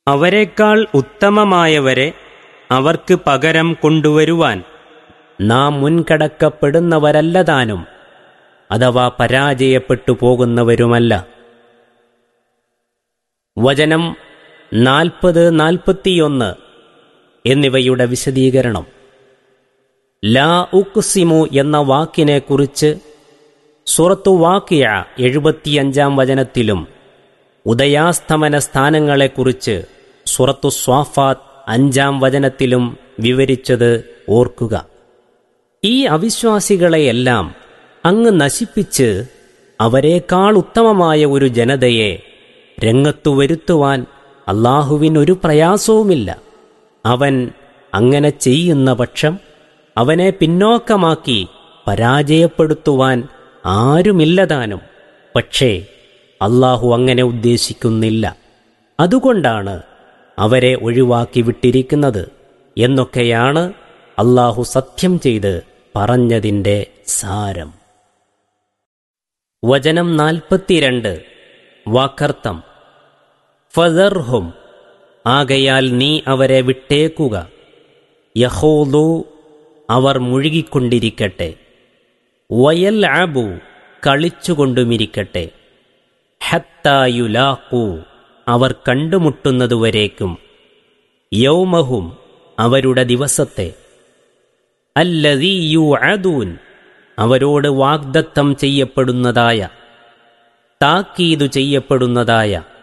അവരെക്കാൾ ഉത്തമമായവരെ അവർക്ക് പകരം കൊണ്ടുവരുവാൻ നാം മുൻകടക്കപ്പെടുന്നവരല്ലതാനും അഥവാ പരാജയപ്പെട്ടു പോകുന്നവരുമല്ല വചനം നാൽപ്പത് നാൽപ്പത്തിയൊന്ന് എന്നിവയുടെ വിശദീകരണം ലാ ഉക്സിമു എന്ന വാക്കിനെക്കുറിച്ച് സുറത്തു വാക്കിയ എഴുപത്തിയഞ്ചാം വചനത്തിലും ഉദയാസ്തമന സ്ഥാനങ്ങളെക്കുറിച്ച് സുറത്തു സ്വാഫാത്ത് അഞ്ചാം വചനത്തിലും വിവരിച്ചത് ഓർക്കുക ഈ അവിശ്വാസികളെയെല്ലാം അങ്ങ് നശിപ്പിച്ച് അവരെക്കാൾ ഉത്തമമായ ഒരു ജനതയെ രംഗത്തു വരുത്തുവാൻ അള്ളാഹുവിനൊരു പ്രയാസവുമില്ല അവൻ അങ്ങനെ ചെയ്യുന്ന പക്ഷം അവനെ പിന്നോക്കമാക്കി പരാജയപ്പെടുത്തുവാൻ ആരുമില്ലതാനും പക്ഷേ അള്ളാഹു അങ്ങനെ ഉദ്ദേശിക്കുന്നില്ല അതുകൊണ്ടാണ് അവരെ ഒഴിവാക്കി വിട്ടിരിക്കുന്നത് എന്നൊക്കെയാണ് അള്ളാഹു സത്യം ചെയ്ത് പറഞ്ഞതിൻ്റെ സാരം വചനം നാൽപ്പത്തിരണ്ട് വാക്കർത്ഥം ഫദർഹും ആകയാൽ നീ അവരെ വിട്ടേക്കുക യഹോദു അവർ മുഴുകിക്കൊണ്ടിരിക്കട്ടെ വയൽ ആബു കളിച്ചുകൊണ്ടുമിരിക്കട്ടെ ഹത്തായുലാക്കൂ അവർ കണ്ടുമുട്ടുന്നതുവരേക്കും യൗമഹും അവരുടെ ദിവസത്തെ അല്ലതീയു അദൂൻ അവരോട് വാഗ്ദത്തം ചെയ്യപ്പെടുന്നതായ താക്കീതു ചെയ്യപ്പെടുന്നതായ